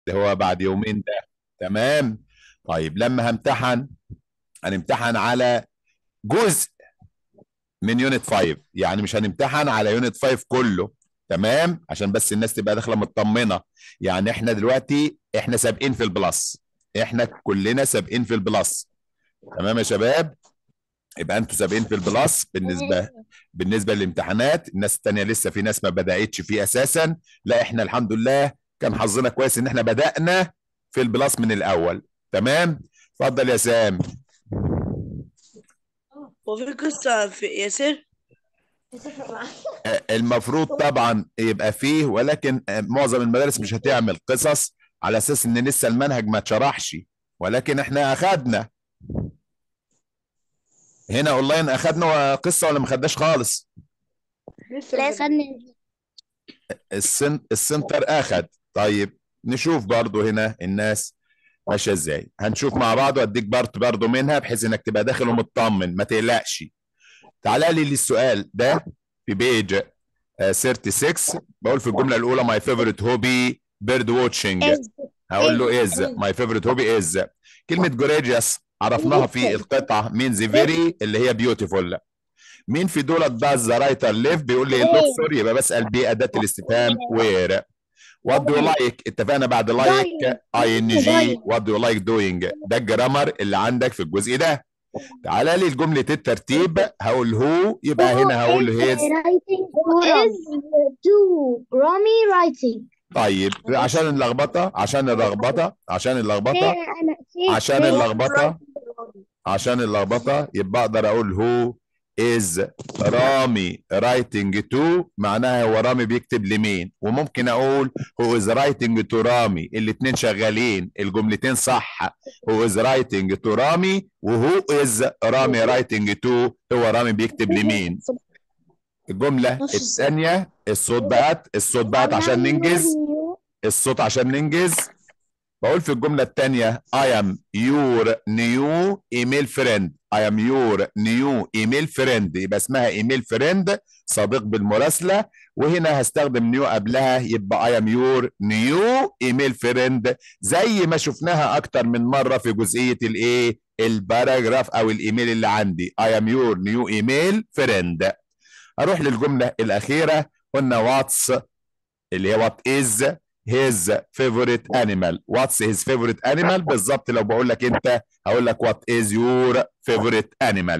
اللي هو بعد يومين ده تمام طيب لما همتحن هنمتحن على جزء من يونت 5 يعني مش هنمتحن على يونت 5 كله تمام عشان بس الناس تبقى داخله مطمنه يعني احنا دلوقتي احنا سابقين في البلس احنا كلنا سابقين في البلس تمام يا شباب يبقى انتوا سابقين في البلس بالنسبه بالنسبه للامتحانات الناس التانيه لسه في ناس ما بداتش فيه اساسا لا احنا الحمد لله كان حظنا كويس ان احنا بدانا في البلس من الاول تمام اتفضل يا سام هو في قصة في ياسر آه، المفروض طبعا يبقى فيه ولكن آه، معظم المدارس مش هتعمل قصص على اساس ان لسه المنهج ما اتشرحش ولكن احنا اخدنا هنا اونلاين اخدنا قصه ولا ما خدناش خالص لا خدنا السن... السنتر اخد طيب نشوف برضو هنا الناس ماشيه ازاي هنشوف مع بعض واديك بارت برضو منها بحيث انك تبقى داخل ومطمن ما تقلقش تعالى لي للسؤال ده في بيج آه، 36 بقول في الجمله الاولى ماي فيفورت هوبي بيرد واتشنج هقول له از ماي فيفورت هوبي از كلمه جوريجيوس عرفناها في القطعه مين ذا فيري اللي هي بيوتيفول مين في دولت باز ذا رايتر ليف بيقول لي اللوكسور يبقى بسال بيه اداه الاستفهام وير وات دو لايك اتفقنا بعد لايك اي ان جي وات دو لايك دوينج ده الجرامر اللي عندك في الجزء ده تعالى لي لجمله الترتيب هقول هو يبقى هنا هقول هيز is to رامي writing طيب عشان اللخبطه عشان الرغبطه عشان اللخبطه عشان اللخبطه عشان اللخبطه يبقى اقدر اقول هو از رامي رايتنج تو معناها هو رامي بيكتب لمين وممكن اقول هو از رايتنج تو رامي الاثنين شغالين الجملتين صح هو از رايتنج تو رامي وهو از رامي رايتنج تو هو رامي بيكتب لمين الجمله الثانيه الصوت بقت الصوت بقت عشان ننجز الصوت عشان ننجز بقول في الجملة الثانية I am your new email friend I am your new email friend يبقى اسمها email friend صديق بالمراسلة وهنا هستخدم new قبلها يبقى I am your new email friend زي ما شفناها أكتر من مرة في جزئية الإيه الباراجراف أو الإيميل اللي عندي I am your new email friend أروح للجملة الأخيرة قلنا واتس اللي هي وات از his favorite animal what's his favorite animal بالظبط لو بقول لك انت هقول لك what is your favorite animal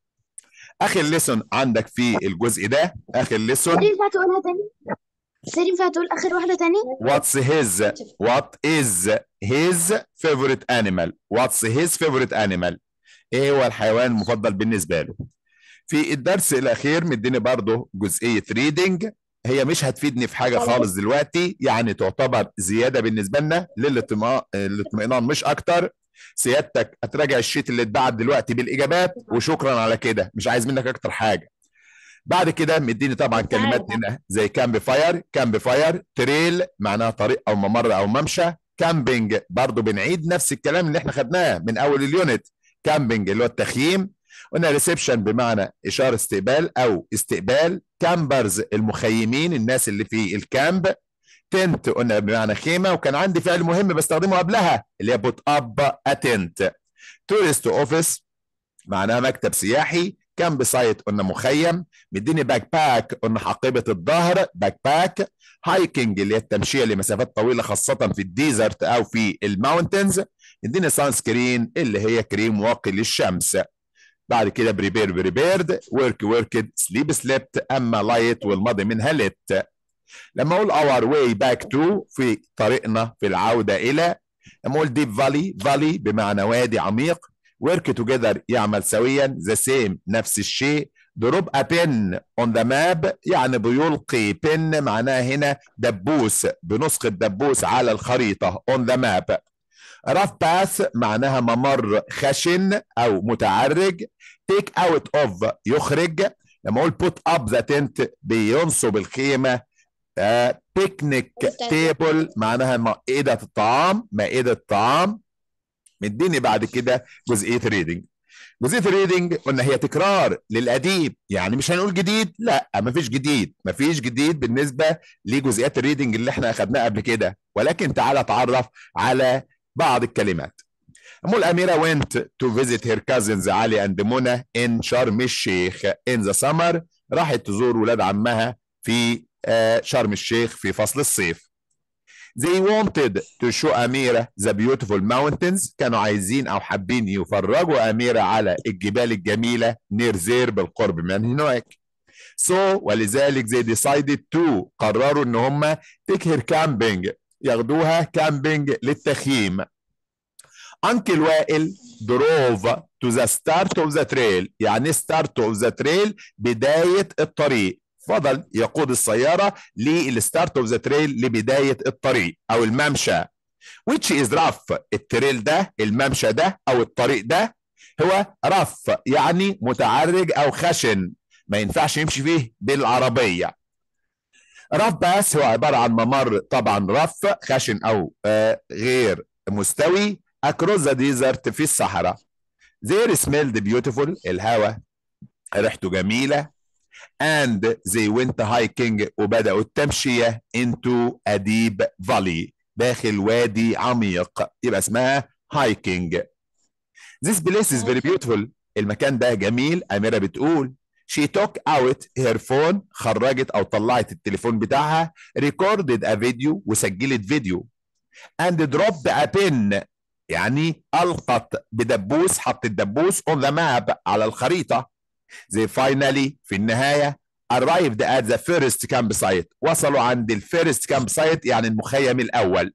اخر ليسون عندك في الجزء ده اخر ليسون ينفع تقولها تاني؟ سير ينفع تقول آخر واحدة تاني؟ what's his what is his favorite animal what's his favorite animal ايه هو الحيوان المفضل بالنسبه له في الدرس الاخير مديني برضه جزئيه ريدنج هي مش هتفيدني في حاجه خالص دلوقتي يعني تعتبر زياده بالنسبه لنا للاطمئنان الاطمئنان مش اكتر سيادتك هتراجع الشيت اللي اتبعت دلوقتي بالاجابات وشكرا على كده مش عايز منك اكتر حاجه بعد كده مديني طبعا كلمات هنا زي كامب فاير كامب فاير تريل معناها طريق او ممر او ممشى كامبينج برضو بنعيد نفس الكلام اللي احنا خدناه من اول اليونت كامبينج اللي هو التخييم قلنا ريسبشن بمعنى اشاره استقبال او استقبال كامبرز المخيمين الناس اللي في الكامب تنت قلنا بمعنى خيمه وكان عندي فعل مهم بستخدمه قبلها اللي هي بوت اب اتنت تورست اوفيس معناها مكتب سياحي كامب سايت قلنا مخيم مديني باك باك قلنا حقيبه الظهر باك باك هايكنج اللي هي التمشيه لمسافات طويله خاصه في الديزرت او في الماونتنز مديني سان سكرين اللي هي كريم واقي للشمس بعد كده بريبير بريبيرد ورك وركد سليب سليبت اما لايت والماضي منها لت لما اقول اور واي باك تو في طريقنا في العوده الى لما اقول ديب فالي فالي بمعنى وادي عميق ورك توجذر يعمل سويا ذا سيم نفس الشيء دروب ا بن اون ذا ماب يعني بيلقي بن معناها هنا دبوس بنسخه دبوس على الخريطه اون ذا ماب راف باث معناها ممر خشن او متعرج تيك اوت اوف يخرج لما اقول بوت اب ذا تنت بينصب الخيمه بيكنيك تيبل معناها مائده الطعام مائده الطعام مديني بعد كده جزئيه ريدنج جزئيه الريدنج قلنا هي تكرار للقديم يعني مش هنقول جديد لا مفيش جديد مفيش جديد بالنسبه لجزئيات الريدنج اللي احنا اخدناها قبل كده ولكن تعالى اتعرف على بعض الكلمات ام الاميره went to visit her cousins علي and منى in شرم الشيخ in the summer راحت تزور ولاد عمها في آه، شرم الشيخ في فصل الصيف They wanted to show أميرة the beautiful mountains كانوا عايزين أو حابين يفرجوا أميرة على الجبال الجميلة near there بالقرب من هناك So ولذلك they decided to قرروا إن هم take her camping ياخدوها كامبينج للتخييم أنكل وائل drove to the start of the trail يعني start of the trail بداية الطريق فضل يقود السيارة للستارت اوف ذا تريل لبداية الطريق أو الممشى which is rough التريل ده الممشى ده أو الطريق ده هو رف يعني متعرج أو خشن ما ينفعش يمشي فيه بالعربية رف بس هو عبارة عن ممر طبعا رف خشن أو آه غير مستوي across the desert في الصحراء there smelled beautiful الهواء ريحته جميلة and they went hiking وبدأوا التمشية into a deep valley داخل وادي عميق يبقى اسمها hiking this place is very beautiful المكان ده جميل أميرة بتقول she took out her phone خرجت أو طلعت التليفون بتاعها recorded a video وسجلت فيديو and dropped a pin يعني ألقت بدبوس حطت دبوس on the map على الخريطة they finally في النهاية arrived at the first campsite وصلوا عند الفيرست campsite يعني المخيم الأول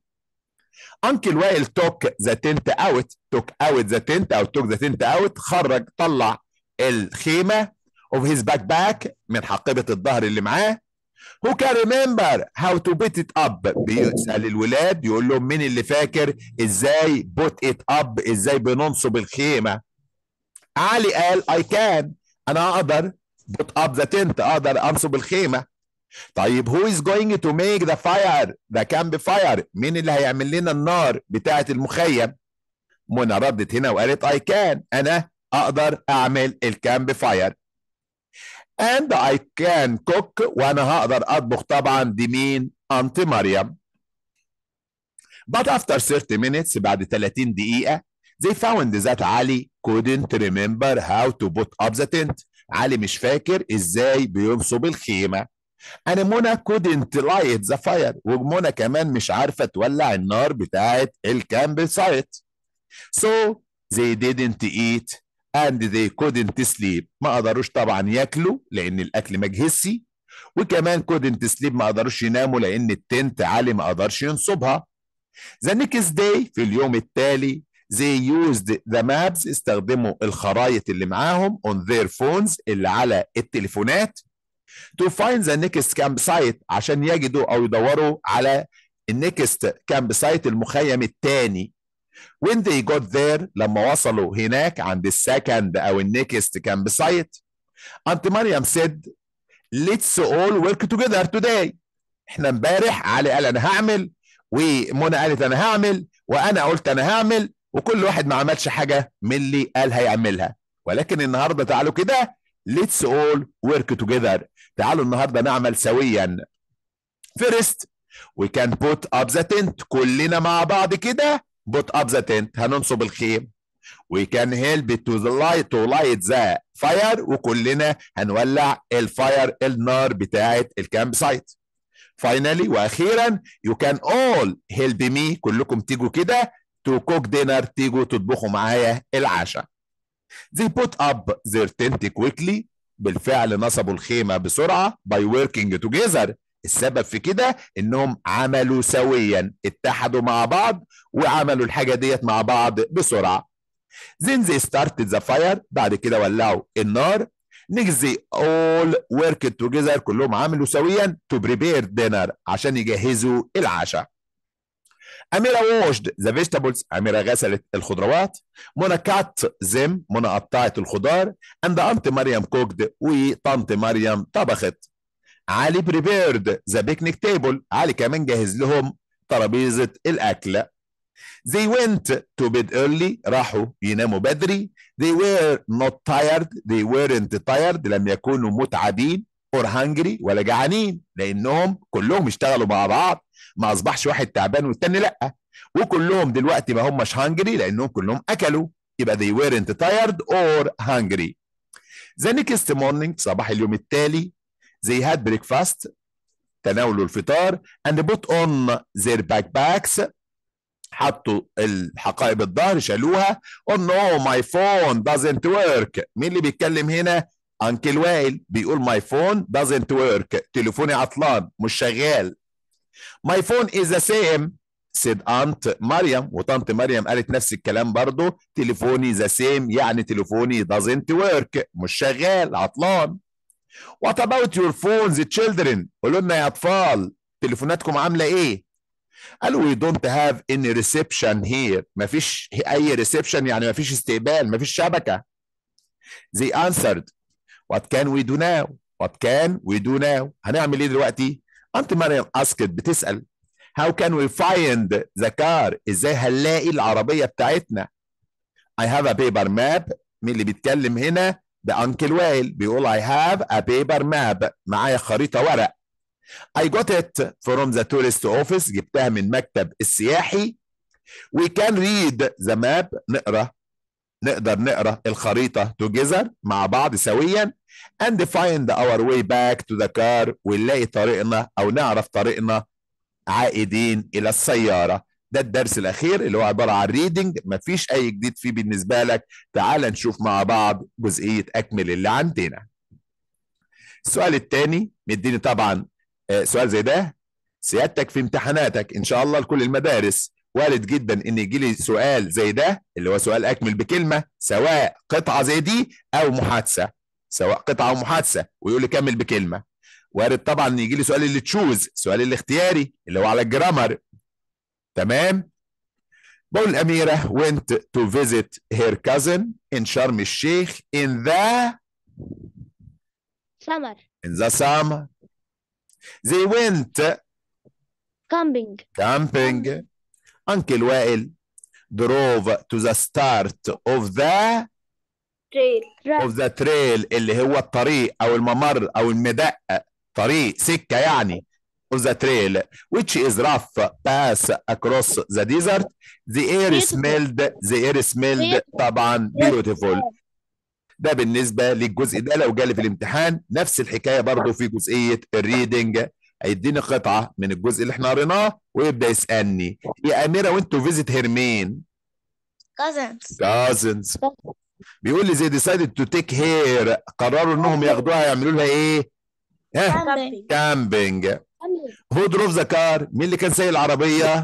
أنكل وائل توك ذا تنت اوت توك اوت ذا تنت أو توك ذا تنت اوت خرج طلع الخيمة of his backpack من حقيبة الظهر اللي معاه who can remember how to put it up بيسأل الولاد يقول لهم مين اللي فاكر ازاي put it up ازاي بننصب الخيمة علي قال I can انا اقدر put up the tent اقدر انصب الخيمه طيب who is going to make the fire the camp fire مين اللي هيعمل لنا النار بتاعه المخيم منى ردت هنا وقالت I can انا اقدر اعمل الكامب فاير and I can cook وانا هقدر اطبخ طبعا دي مين انت مريم but after 30 minutes بعد 30 دقيقة they found that Ali couldn't remember how to put up the tent علي مش فاكر ازاي بينصب الخيمه انا منى couldn't light the fire ومنى كمان مش عارفه تولع النار بتاعه الكامب سايت so they didn't eat and they couldn't sleep ما قدروش طبعا ياكلوا لان الاكل ما جهزش وكمان couldn't sleep ما قدروش يناموا لان التنت علي ما قدرش ينصبها the next day في اليوم التالي they used the maps استخدموا الخرائط اللي معاهم on their phones اللي على التليفونات to find the next campsite عشان يجدوا او يدوروا على النكست كامب سايت المخيم الثاني when they got there لما وصلوا هناك عند السكند او النكست كامب سايت انت مريم said let's all work together today احنا امبارح علي قال انا هعمل ومنى قالت انا هعمل وانا قلت انا هعمل وكل واحد ما عملش حاجه من اللي قال هيعملها ولكن النهارده تعالوا كده let's all work together تعالوا النهارده نعمل سويا first we can put up the tent كلنا مع بعض كده put up the tent هننصب الخيم we can help to the light to light the fire وكلنا هنولع الفاير النار بتاعه الكامب سايت finally واخيرا you can all help me كلكم تيجوا كده to cook dinner تيجوا تطبخوا معايا العشاء they put up their tent quickly بالفعل نصبوا الخيمة بسرعة by working together السبب في كده انهم عملوا سويا اتحدوا مع بعض وعملوا الحاجة ديت مع بعض بسرعة then they started the fire بعد كده ولعوا النار next they all worked together كلهم عملوا سويا to prepare dinner عشان يجهزوا العشاء أميرة واشد ذا فيجيتابلز أميرة غسلت الخضروات منى كات زم منى قطعت الخضار عند أنت مريم كوكد وطنط مريم طبخت علي بريبيرد ذا بيكنيك تيبل علي كمان جهز لهم ترابيزة الأكل They went to bed early راحوا يناموا بدري they were not tired they weren't tired لم يكونوا متعبين or hungry ولا جعانين لانهم كلهم اشتغلوا مع بعض ما اصبحش واحد تعبان والتاني لا وكلهم دلوقتي ما همش hungry لانهم كلهم اكلوا يبقى they weren't tired or hungry the next morning صباح اليوم التالي they had breakfast تناولوا الفطار and put on their backpacks حطوا الحقائب الظهر شالوها oh no my phone doesn't work مين اللي بيتكلم هنا انكل وائل بيقول my phone doesn't work تليفوني عطلان مش شغال my phone is the same said aunt مريم وطنط مريم قالت نفس الكلام برضه تليفوني the same يعني تليفوني doesn't work مش شغال عطلان what about your phones children قولوا لنا يا اطفال تليفوناتكم عامله ايه قالوا we don't have any reception here مفيش اي reception يعني مفيش استقبال مفيش شبكه they answered what can we do now what can we do now هنعمل ايه دلوقتي انت مريم اسكت بتسال how can we find the car ازاي هنلاقي العربيه بتاعتنا I have a paper map مين اللي بيتكلم هنا ده انكل وائل بيقول I have a paper map معايا خريطه ورق I got it from the tourist office جبتها من مكتب السياحي we can read the map نقرا نقدر نقرا الخريطة together مع بعض سويا and find our way back to the car ونلاقي طريقنا أو نعرف طريقنا عائدين إلى السيارة ده الدرس الأخير اللي هو عبارة عن reading مفيش أي جديد فيه بالنسبة لك تعال نشوف مع بعض جزئية أكمل اللي عندنا السؤال الثاني مديني طبعا سؤال زي ده سيادتك في امتحاناتك ان شاء الله لكل المدارس وارد جدا ان يجي لي سؤال زي ده اللي هو سؤال اكمل بكلمه سواء قطعه زي دي او محادثه سواء قطعه او محادثه ويقول لي كمل بكلمه وارد طبعا يجي لي سؤال اللي تشوز سؤال الاختياري اللي هو على الجرامر تمام بقول الأميرة went to visit her cousin in شرم الشيخ in the summer in the summer they went camping camping Uncle وائل drove to the start of the trail of the trail اللي هو الطريق او الممر او المدق طريق سكة يعني of the trail which is rough pass across the desert the air Beautiful. smelled the air smelled طبعا beautiful ده بالنسبة للجزء ده لو جالي في الامتحان نفس الحكاية برضو في جزئية الريدنج هيديني قطعة من الجزء اللي احنا قريناه ويبدأ يسألني يا أميرة وانتوا فيزيت هير مين؟ cousins cousins بيقول لي they decided to take her قرروا انهم ياخدوها يعملوا لها ايه؟ ها؟ camping كامبينج هو دروف ذا كار مين اللي كان سايق العربية؟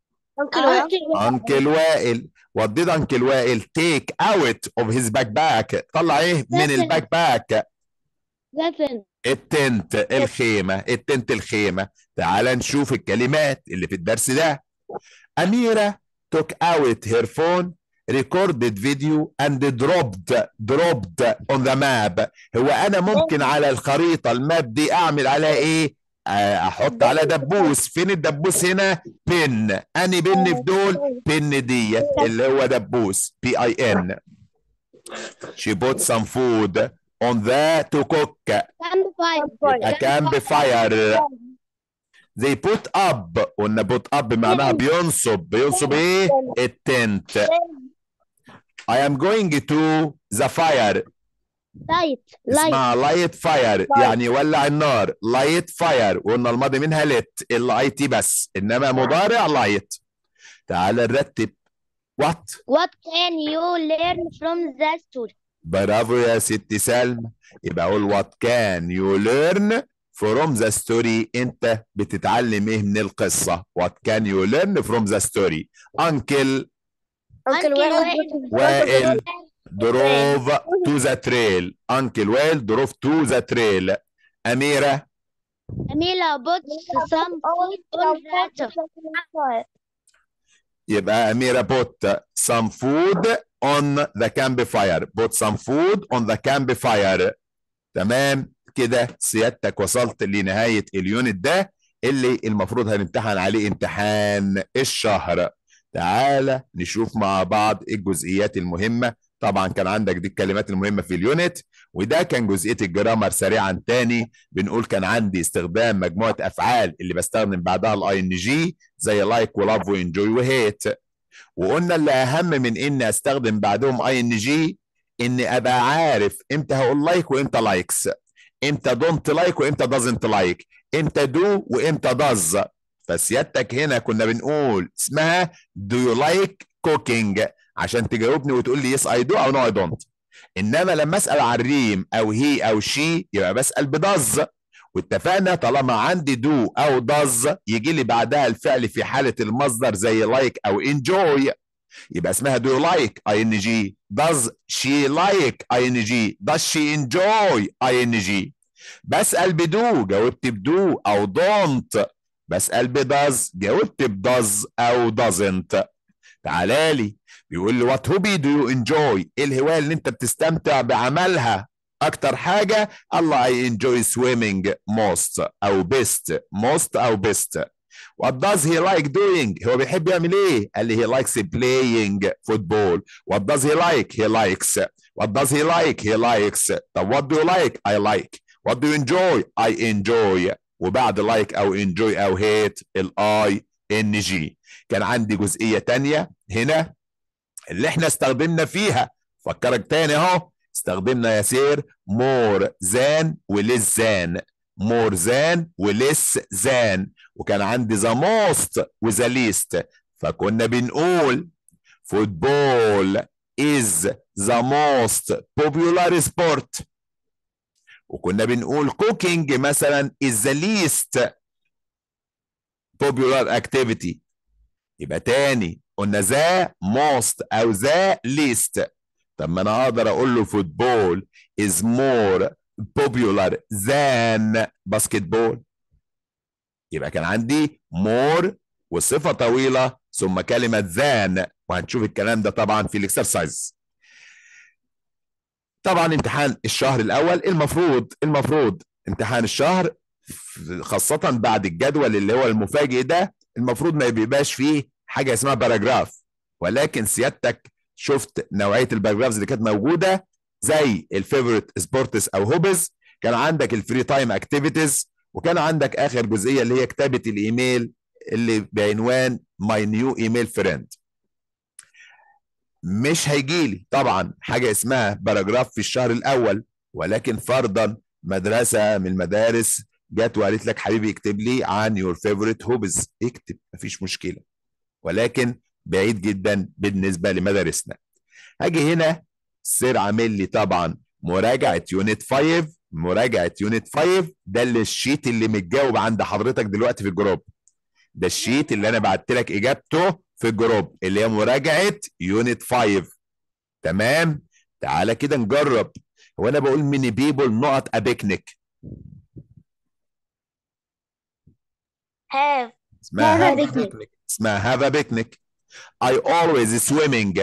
انكل وائل وديت انكل وائل تيك اوت اوف هيز باك باك طلع ايه من Seven. الباك باك seven التنت الخيمة التنت الخيمة تعال نشوف الكلمات اللي في الدرس ده أميرة took out her phone recorded video and dropped dropped on the map هو أنا ممكن على الخريطة الماب دي أعمل عليها إيه آه، أحط على دبوس فين الدبوس هنا بن أني بن في دول بن ديت اللي هو دبوس بي اي ان she put some food on the to cook campfire a campfire they put up قلنا put up بمعناها بينصب بينصب ايه التنت I am going to the fire light light اسمها light fire يعني يولع النار light fire وقلنا الماضي منها lit ال اي تي بس انما مضارع light تعال نرتب what what can you learn from the story برافو يا ست سلمى يبقى اقول what can you learn from the story انت بتتعلم ايه من القصة what can you learn from the story uncle Uncle وائل drove to the trail uncle وائل drove to the trail أميرة Amila put some food on the top يبقى أميرة put some food on the campfire put some food on the campfire تمام كده سيادتك وصلت لنهاية اليونت ده اللي المفروض هنمتحن عليه امتحان الشهر تعالى نشوف مع بعض الجزئيات المهمة طبعا كان عندك دي الكلمات المهمة في اليونت وده كان جزئية الجرامر سريعا تاني بنقول كان عندي استخدام مجموعة أفعال اللي بستخدم بعدها الاي ان جي زي لايك ولاف وانجوي وهيت وقلنا اللي أهم من إني أستخدم بعدهم اي ان جي إني أبقى عارف إمتى هقول لايك وإمتى لايكس إمتى دونت لايك وإمتى دازنت لايك إمتى دو وإمتى داز فسيادتك هنا كنا بنقول اسمها do you like cooking عشان تجاوبني وتقول لي yes I do او no I don't انما لما اسال عن ريم او هي او شي يبقى بسال بدز واتفقنا طالما عندي دو او دز يجي لي بعدها الفعل في حاله المصدر زي لايك like او enjoy يبقى اسمها do you like ing does she like ing does she enjoy ing بسال بدو جاوبت بدو او don't بسال بدز جاوبت بدز او doesn't تعالى لي بيقول لي وات هوبي دو يو انجوي ايه الهوايه اللي انت بتستمتع بعملها اكتر حاجه الله اي انجوي سويمنج موست او بيست موست او بيست What does he like doing? هو بيحب يعمل ايه؟ قال لي he likes playing football. What does he like? He likes. What does he like? He likes. طب what do you like? I like. What do you enjoy? I enjoy. وبعد like او enjoy او hate الاي ان جي. كان عندي جزئيه تانية هنا اللي احنا استخدمنا فيها فكرك تاني اهو استخدمنا يا سير مور زان وليس زان مور زان وليس زان وكان عندي ذا موست وذا ليست فكنا بنقول فوتبول is the most popular sport وكنا بنقول cooking مثلا is the least popular activity يبقى تاني قلنا ذا موست او ذا ليست طب ما انا اقدر اقول له فوتبول is more popular than basketball يبقى كان عندي more وصفه طويله ثم كلمه than وهنشوف الكلام ده طبعا في الاكسرسايز طبعا امتحان الشهر الاول المفروض المفروض امتحان الشهر خاصة بعد الجدول اللي هو المفاجئ ده المفروض ما بيبقاش فيه حاجه اسمها باراجراف ولكن سيادتك شفت نوعيه الباراجرافز اللي كانت موجوده زي الفيفورت سبورتس او هوبز كان عندك الفري تايم اكتيفيتيز وكان عندك اخر جزئيه اللي هي كتابه الايميل اللي بعنوان ماي نيو ايميل فريند مش هيجي لي طبعا حاجه اسمها باراجراف في الشهر الاول ولكن فرضا مدرسه من المدارس جت وقالت لك حبيبي اكتب لي عن يور فيفورت هوبز اكتب مفيش مشكله ولكن بعيد جدا بالنسبه لمدارسنا هاجي هنا سير عامل لي طبعا مراجعه يونت 5 مراجعه يونت 5 ده اللي الشيت اللي متجاوب عند حضرتك دلوقتي في الجروب ده الشيت اللي انا بعت لك اجابته في الجروب اللي هي مراجعه يونت 5 تمام تعالى كده نجرب هو انا بقول ميني بيبول نقط ابيكنيك have اسمها Have a have a picnic. picnic اسمها have a picnic I always swimming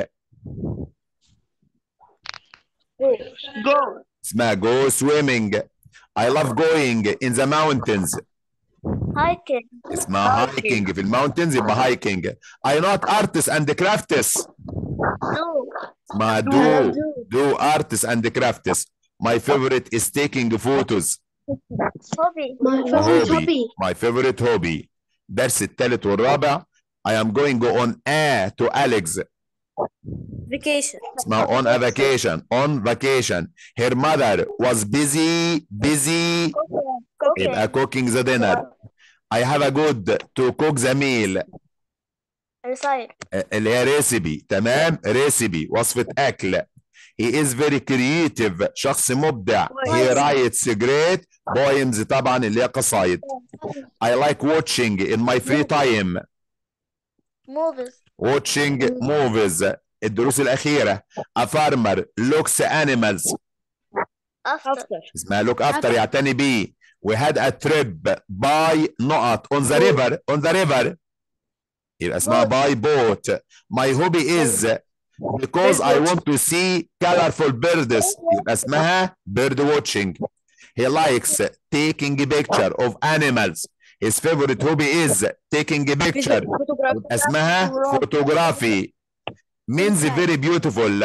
go اسمها go swimming I love going in the mountains hiking اسمها Hiking. hiking في الماونتنز يبقى hiking I not artists and crafts do اسمها do do artists and crafts My favorite is taking photos hobby hobby my favorite hobby درس الثالث والرابع I am going on a to Alex vacation اسمها on a vacation on vacation her mother was busy busy cooking يبقى cooking the dinner I have a good to cook the meal recite اللي هي ريسيبي تمام ريسيبي وصفة أكل he is very creative شخص مبدع he writes great poems طبعا اللي هي قصايد I like watching in my free time movies watching movies الدروس الأخيرة a farmer looks animals after اسمها look after يعتني بيه we had a trip by نقط on the river on the river يبقى اسمها by boat my hobby is because I want to see colorful birds يبقى اسمها bird watching he likes taking picture of animals his favorite hobby is taking a picture اسمها photography means very beautiful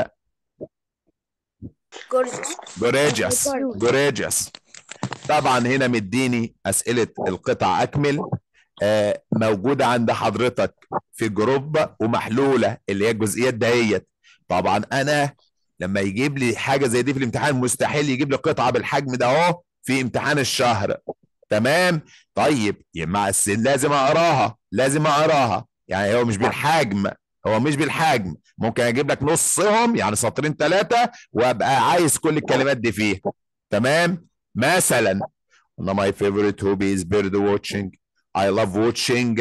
gorgeous gorgeous طبعا هنا مديني اسئله القطع اكمل آه موجوده عند حضرتك في جروب ومحلوله اللي هي الجزئيات دهيت طبعا انا لما يجيب لي حاجه زي دي في الامتحان مستحيل يجيب لي قطعه بالحجم ده اهو في امتحان الشهر تمام طيب مع السن لازم اقراها لازم اقراها يعني هو مش بالحجم هو مش بالحجم ممكن اجيب لك نصهم يعني سطرين ثلاثه وابقى عايز كل الكلمات دي فيها تمام مثلا قلنا my favorite hobby is bird watching I love watching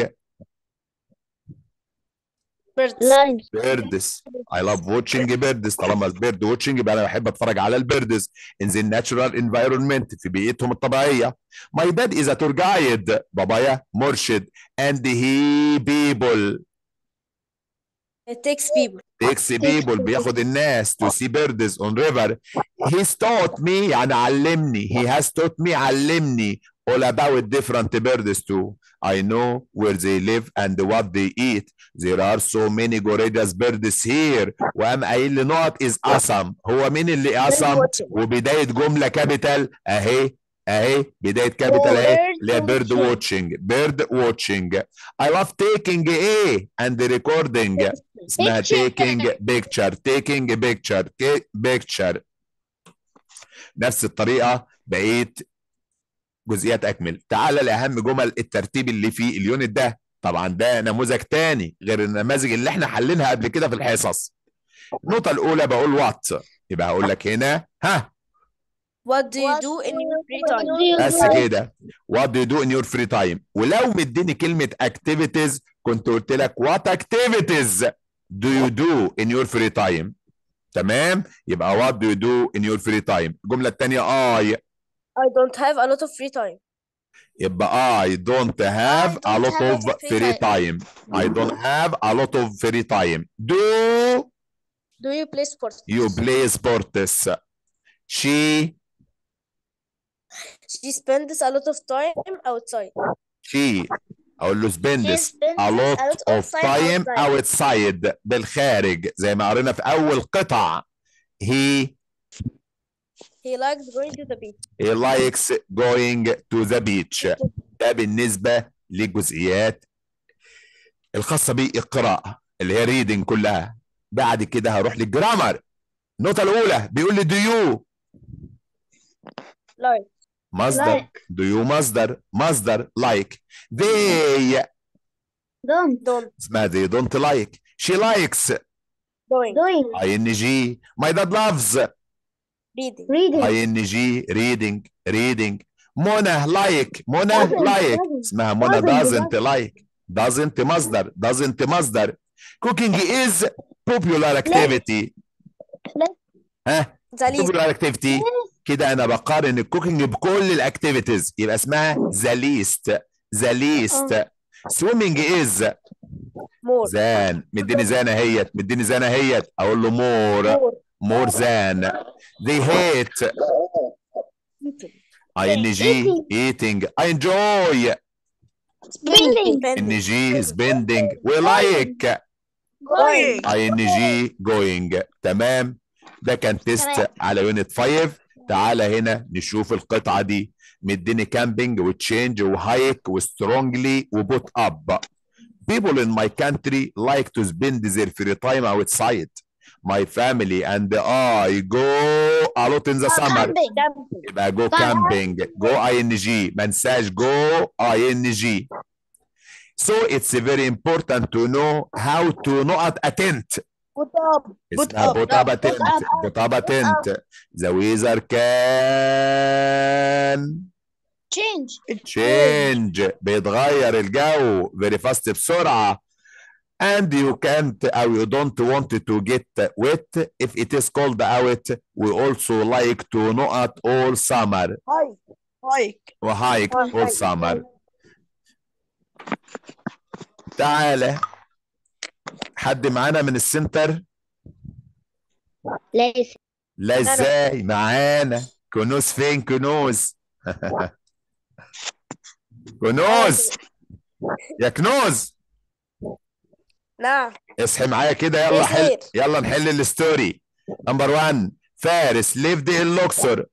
Lions. birds I love watching birds طالما bird watching يبقى انا بحب اتفرج على البيردز in the natural environment في بيئتهم الطبيعيه my dad is a tour guide بابايا مرشد and he people It takes people. takes people بياخد الناس to see birds on river he's taught me يعني علمني he has taught me علمني all about different birds too I know where they live and what they eat there are so many gorgeous birds here وقام قايل لي نقط is awesome هو مين اللي awesome watching. وبداية جملة كابيتال اهي اهي بداية كابيتال اهي Bird اللي هي بيرد watching. واتشنج بيرد واتشنج I love taking ايه and recording اسمها Picture. taking picture taking picture take picture نفس الطريقة بقيت جزئيات أكمل تعال لأهم جمل الترتيب اللي في اليونت ده طبعا ده نموذج تاني غير النماذج اللي احنا حلينها قبل كده في الحصص النقطة الأولى بقول وات يبقى هقول لك هنا ها What do you What do in do your you free do time? in your بس كده what do you do in your free time ولو مديني كلمة activities كنت قلت لك what activities do you do in your free time تمام يبقى what do you do in your free time الجملة التانية I I don't have a lot of free time. يبقى I don't have I a don't lot have of a lot of free free time I don't have a lot of free time do Do you play sports? you play sports she She spends a lot of time outside. she اقول له She spends spends a lot of time outside. outside بالخارج زي ما قرينا في اول قطع he He likes going to the beach. he likes going to the beach ده بالنسبة للجزئيات الخاصة بالقراءة اللي هي reading كلها بعد كده هروح للجرامر النقطة الأولى بيقول لي do you Like. مصدر do you مصدر مصدر like they Don't. Don't. اسمها they don't like she likes Going. Doing. ing my dad loves Reading. Reading. ing reading reading منى like منى Doesn't, like doesn't. اسمها منى Doesn't, doesn't like doesn't مصدر doesn't مصدر cooking is popular activity ها The least. popular activity كده انا بقارن الكوكينج بكل الاكتيفيتيز يبقى اسمها the least the least swimming is More. زان مديني زان اهيت مديني زان اهيت اقول له more More. more than they hate ing eating I enjoy Spending. ing spending we like Going. ing going تمام ده كان تيست تمام. على يونت 5 تعالى هنا نشوف القطعه دي مديني كامبينج وتشينج وهايك وسترونجلي وبوت اب people in my country like to spend their free time outside my family and I go a lot in the summer Camping. يبقى جو كامبينج جو اي ان جي ما انساش جو اي ان جي So it's very important to know how to not a tent. Put up. Put اسمها up. put up a tent. Put up a tent. The weather can Change. change بيتغير الجو very fast بسرعة and you can't or you don't want to get wet if it is cold out we also like to not all summer Hike. Hike. وهايك all summer تعالى حد معانا من السنتر ليس. لا ازاي معانا كنوز فين كنوز كنوز يا كنوز نعم اصحي معايا كده يلا يا حل سير. يلا نحل الستوري نمبر 1 فارس ليفد ان لوكسور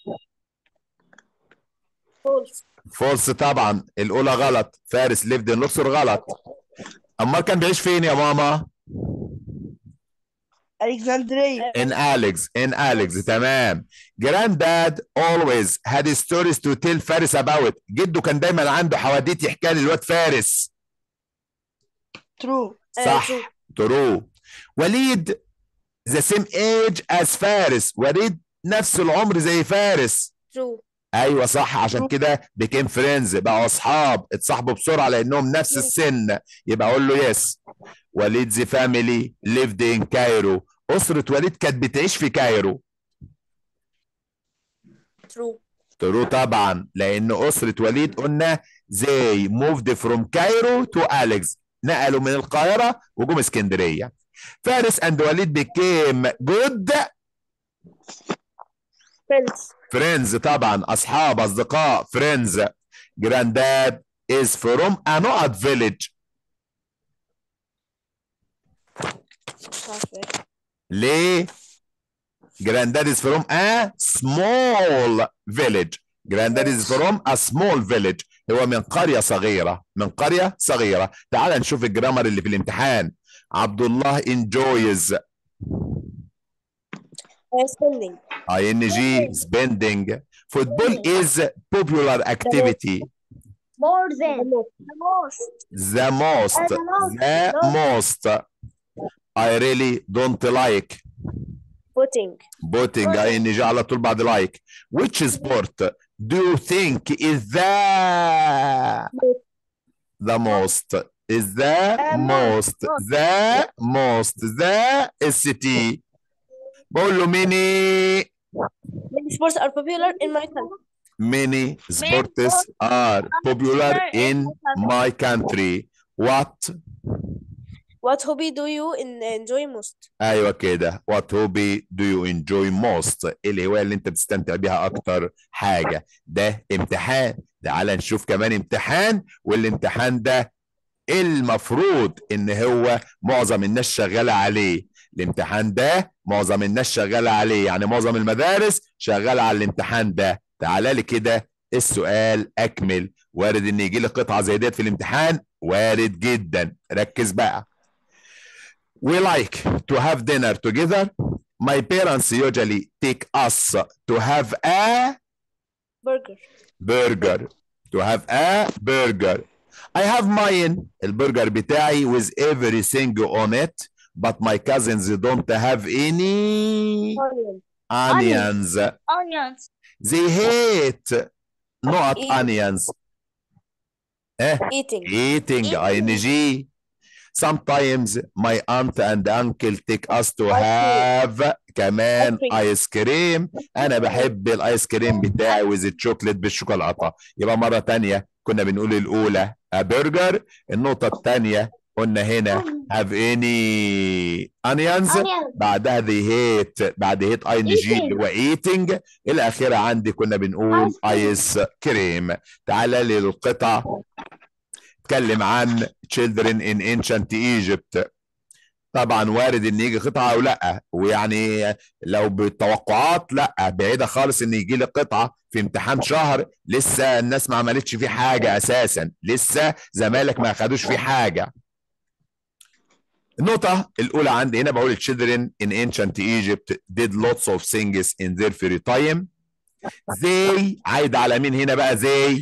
فولس فولس طبعا الاولى غلط فارس ليفد ان لوكسور غلط امال كان بيعيش فين يا ماما الكسندريا in Alex in Alex تمام granddad always had stories to tell فارس about جده كان دايما عنده حواديت يحكيها للواد فارس ترو صح true وليد the same age as فارس وليد نفس العمر زي فارس True. ايوه صح عشان كده became friends بقوا اصحاب اتصاحبوا بسرعه لانهم نفس السن يبقى اقول له يس وليد زي فاميلي lived in كايرو اسره وليد كانت بتعيش في كايرو True. ترو طبعا لان اسره وليد قلنا زي موفد فروم كايرو تو اليكس نقلوا من القاهره وجم اسكندريه فارس اند وليد بيكيم جود فريندز فريندز طبعا اصحاب اصدقاء فريندز جرانداد از فروم انوت فيليج مش عارفة ليه جرانداد از فروم ا سمول فيليج جرانداد از فروم ا سمول فيليج هو من قريه صغيره من قريه صغيره تعال نشوف الجرامر اللي في الامتحان عبد الله enjoys spending ing spending football is popular activity More than. The most. the most the most I really don't like putting putting ing على طول بعد like which sport do you think is the the most is the most the most the st بقول له many many sports are popular in my country many sports are popular in my country what what hobby do you in- enjoy most ايوه كده what hobby do you enjoy most ايه الهوايه اللي انت بتستمتع بيها اكتر حاجه ده امتحان تعال نشوف كمان امتحان والامتحان ده المفروض ان هو معظم الناس شغاله عليه الامتحان ده معظم الناس شغاله عليه يعني معظم المدارس شغاله على الامتحان ده تعالى لي كده السؤال اكمل وارد ان يجي لي قطعه زي ديت في الامتحان وارد جدا ركز بقى we like to have dinner together my parents usually take us to have a burger burger to have a burger I have mine البرجر بتاعي with everything on it but my cousins don't have any onion onions Onions. they hate not Eat. onions eh eating eating ing sometimes my aunt and uncle take us to cream. have كمان Ice cream. ايس كريم انا بحب الايس كريم بتاعي ويز الشوكليت بالشوكولاته يبقى مره تانية كنا بنقول الاولى a burger النقطه الثانيه قلنا هنا have any onions Onions. بعدها they hate بعد hate ing اللي هو eating الاخيره عندي كنا بنقول Ice cream. ايس كريم تعالى لي للقطع اتكلم عن children in ancient Egypt طبعا وارد ان يجي قطعه او لا ويعني لو بالتوقعات لا بعيده خالص ان يجي لي قطعه في امتحان شهر لسه الناس ما عملتش فيه حاجه اساسا لسه زمالك ما اخدوش فيه حاجه النقطة الأولى عندي هنا بقول children in ancient Egypt did lots of things in their free time. They عايد على مين هنا بقى they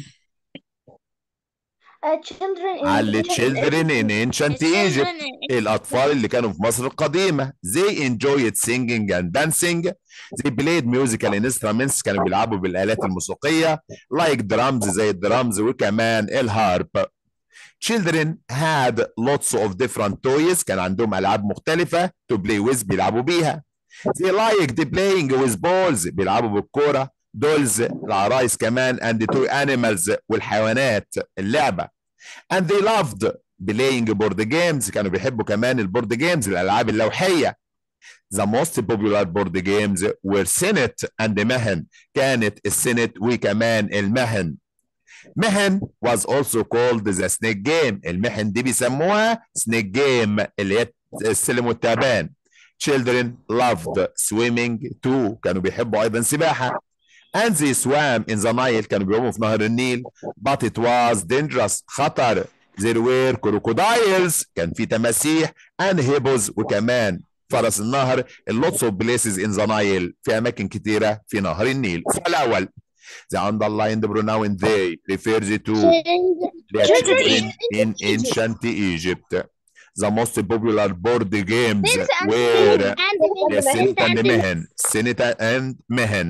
Uh, children in على ancient children in ancient Egypt Children الأطفال اللي كانوا في مصر القديمة they enjoyed singing and dancing they played musical instruments كانوا بيلعبوا بالآلات الموسيقية like drums زي الدرامز وكمان الهارب children had lots of different toys كان عندهم ألعاب مختلفة to play with بيلعبوا بيها they liked playing with balls بيلعبوا بالكورة dolls العرايس كمان and toy animals والحيوانات اللعبة and they loved playing board games كانوا بيحبوا كمان البورد جيمز الالعاب اللوحيه The most popular board games were Senate and مهن كانت السنت وكمان المهن مهن was also called the snake game المهن دي بيسموها snake game اللي هي السلم والتعبان children loved swimming too كانوا بيحبوا ايضا سباحه and they swam in the Nile كانوا بيعوموا في نهر النيل but it was dangerous خطر there were crocodiles كان في تماسيح and hippos وكمان فرس النهر lots of places in the Nile في اماكن كتيره في نهر النيل السؤال الاول the underlined pronoun they refers to the children in ancient Egypt the most popular board games were the Senate and Mehen Senate and Mehen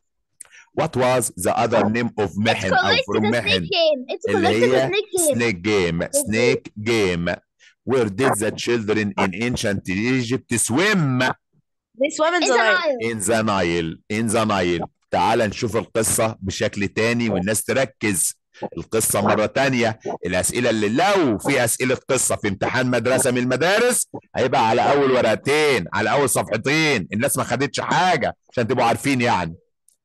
what was the other name of Mehen أو from Mehen اللي هي snake game snake game where did the children in ancient Egypt swim They swam in the Nile. in the Nile in the Nile تعال نشوف القصة بشكل تاني والناس تركز القصة مرة تانية الأسئلة اللي لو في أسئلة قصة في امتحان مدرسة من المدارس هيبقى على أول ورقتين على أول صفحتين الناس ما خدتش حاجة عشان تبقوا عارفين يعني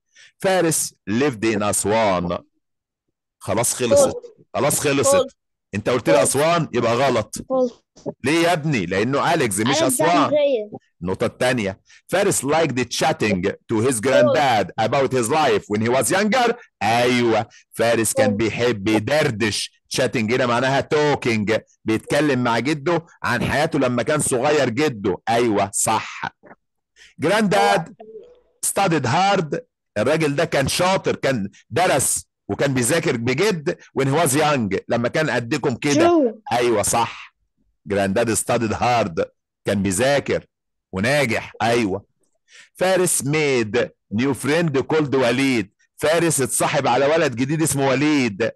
فارس lived in أسوان خلاص خلصت خلاص خلصت انت قلت لي أسوان يبقى غلط ليه يا ابني لأنه أليكس مش أسوان النقطة الثانية فارس liked chatting to his granddad about his life when he was younger أيوة فارس كان بيحب يدردش chatting هنا معناها talking بيتكلم مع جده عن حياته لما كان صغير جده أيوة صح granddad studied hard الراجل ده كان شاطر كان درس وكان بيذاكر بجد when he was young لما كان قدكم كده ايوه صح جرانداد ستادد هارد كان بيذاكر وناجح ايوه فارس ميد نيو فريند كولد وليد فارس اتصاحب على ولد جديد اسمه وليد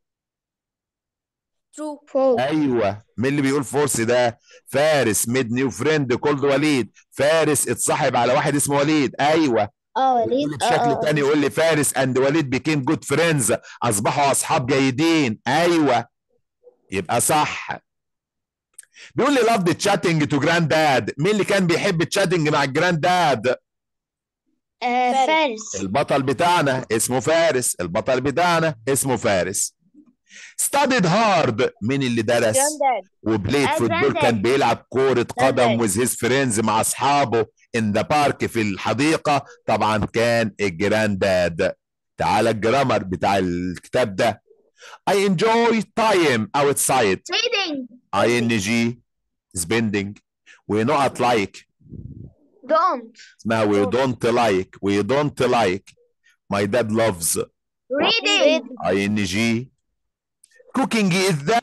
True. ايوه مين اللي بيقول فورس ده فارس ميد نيو فريند كولد وليد فارس اتصاحب على واحد اسمه وليد ايوه اه يقول وليد لي بشكل تاني يقول لي فارس اند وليد بيكين جود فريندز اصبحوا اصحاب جيدين ايوه يبقى صح بيقول لي لافد تشاتنج تو جراند داد مين اللي كان بيحب تشاتنج مع الجراند داد آه فارس البطل بتاعنا اسمه فارس البطل بتاعنا اسمه فارس studied hard مين اللي درس Granddad. وبلايد آه، فوتبول جراند كان داد. بيلعب كورة قدم جراند with his friends مع اصحابه in the park في الحديقة طبعا كان الجراند داد تعالى الجرامر بتاع الكتاب ده I enjoy time outside reading ing spending ونقط like don't اسمها we don't like we don't like my dad loves reading ing cooking is the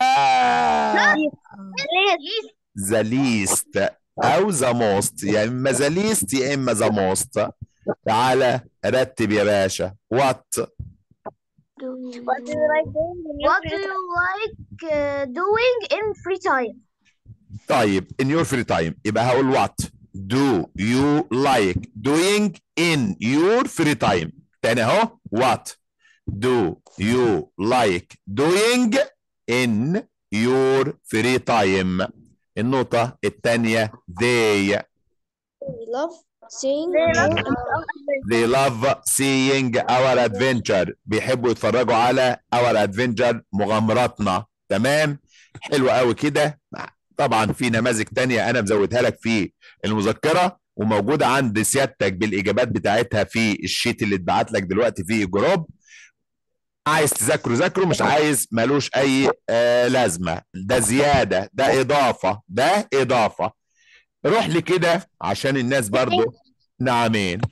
the least او the most يا اما the least يا اما the most تعالى رتب يا باشا what What do you like doing in your What do free you like uh, doing in free time? طيب in your free time يبقى هقول what do you like doing in your free time تاني اهو what do you like doing in your free time النقطة الثانية they We love seeing They love they love seeing our adventure بيحبوا يتفرجوا على our adventure مغامراتنا تمام حلو قوي كده طبعا في نماذج تانية انا مزودها لك في المذكرة وموجودة عند سيادتك بالاجابات بتاعتها في الشيت اللي اتبعت لك دلوقتي في الجروب عايز تذاكره ذاكره مش عايز ملوش اي آه لازمة ده زيادة ده اضافة ده اضافة روح لي كده عشان الناس برضو نعمين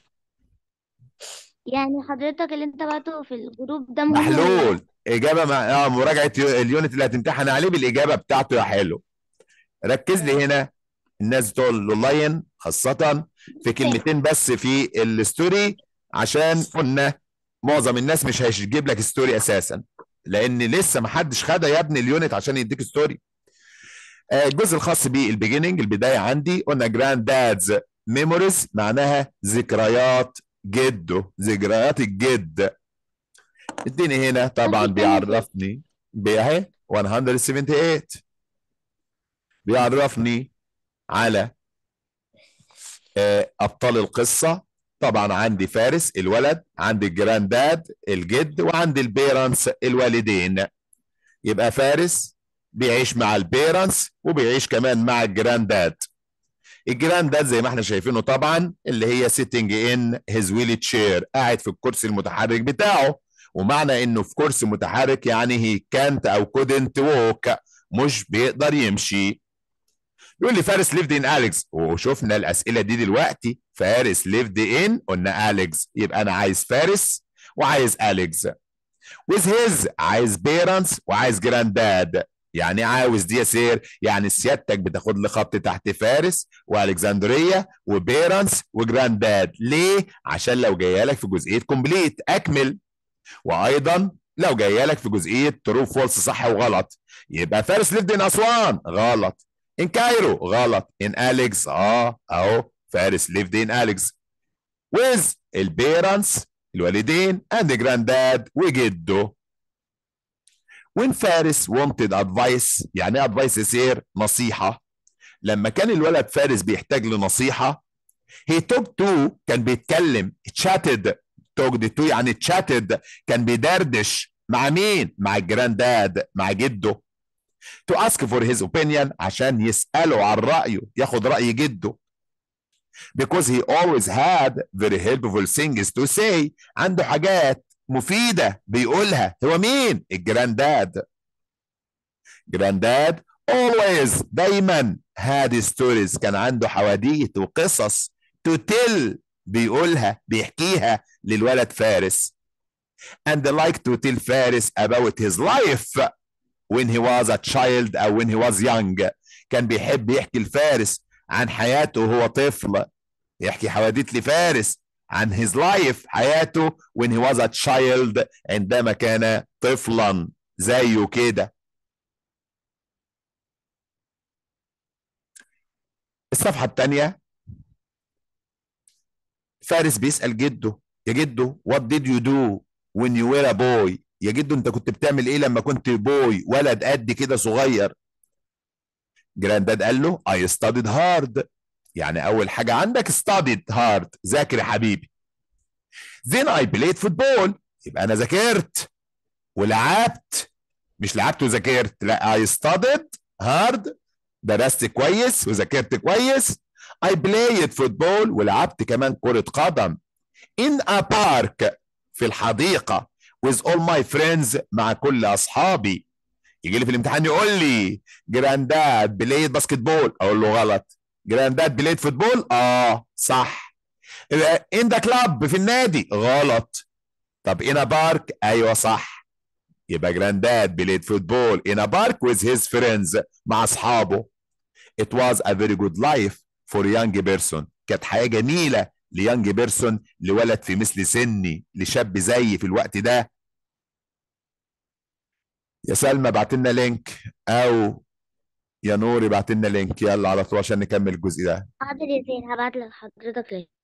يعني حضرتك اللي انت بعته في الجروب ده مهم ولا محلول اجابه مع اه مراجعه يو- اليونت اللي هتمتحن عليه بالاجابه بتاعته يا حلو ركز لي هنا الناس بتوع الاونلاين خاصه في كلمتين بس في الستوري عشان قلنا معظم الناس مش هيجيب لك ستوري اساسا لان لسه ما حدش خدها يا ابني اليونت عشان يديك ستوري آه، الجزء الخاص بالبيجيننج البدايه عندي قلنا جراند دادز ميموريز معناها ذكريات جده ذكريات الجد اديني هنا طبعا بيعرفني باهي 178 بيعرفني على آه، ابطال القصه طبعا عندي فارس الولد عندي الجراند داد الجد وعندي البيرنتس الوالدين يبقى فارس بيعيش مع البيرنتس وبيعيش كمان مع الجراند داد الجراند داد زي ما احنا شايفينه طبعا اللي هي سيتنج ان هيز ويل تشير قاعد في الكرسي المتحرك بتاعه ومعنى انه في كرسي متحرك يعني هي كانت او كودنت ووك مش بيقدر يمشي بيقول لي فارس ليفد ان اليكس وشفنا الاسئله دي دلوقتي فارس ليفد ان قلنا اليكس يبقى انا عايز فارس وعايز اليكس with his عايز بيرنتس وعايز جراند داد يعني عاوز دي يا سير يعني سيادتك بتاخد لي خط تحت فارس والكسندريه وبيرنتس وجراند داد ليه عشان لو جايه لك في جزئيه كومبليت اكمل وايضا لو جايه لك في جزئيه ترو فولس صح وغلط يبقى فارس ليفد ان اسوان غلط ان كايرو غلط ان اليكس اه اهو فارس ليفد ان اليكس with البيرنتس الوالدين and granddad وجده when فارس wanted advice يعني ايه advice يصير نصيحة لما كان الولد فارس بيحتاج لنصيحة he talked to كان بيتكلم chatted talked to يعني chatted كان بيدردش مع مين مع الجرانداد مع جده to ask for his opinion عشان يسأله عن رأيه ياخد رأي جده because he always had very helpful things to say عنده حاجات مفيدة بيقولها هو مين الجرانداد جرانداد always دايما had stories كان عنده حواديت وقصص to tell بيقولها بيحكيها للولد فارس and like to tell فارس about his life when he was a child او when he was young كان بيحب يحكي الفارس عن حياته وهو طفل يحكي حواديت لفارس عن his life حياته when he was a child عندما كان طفلا زيه كده الصفحة الثانية فارس بيسأل جده يا جده what did you do when you were a boy يا جدو انت كنت بتعمل ايه لما كنت بوي ولد قد كده صغير جرانداد قال له I studied hard يعني اول حاجة عندك studied hard ذاكر يا حبيبي then I played football يبقى انا ذاكرت ولعبت مش لعبت وذاكرت لا I studied hard درست كويس وذاكرت كويس I played football ولعبت كمان كرة قدم in a park في الحديقة with all my friends مع كل اصحابي يجي لي في الامتحان يقول لي جرانداد بلايد باسكت بول اقول له غلط جرانداد بلايد فوتبول اه صح ان ذا كلاب في النادي غلط طب ان بارك ايوه صح يبقى جرانداد بلايد فوتبول ان بارك with his friends مع اصحابه it was a very good life for young person كانت حياه جميله ليانج بيرسون لولد في مثل سني لشاب زيي في الوقت ده يا سلمى بعت لنا لينك او يا نوري بعت لنا لينك يلا على طول عشان نكمل الجزء ده حاضر يا زين هبعت لحضرتك لينك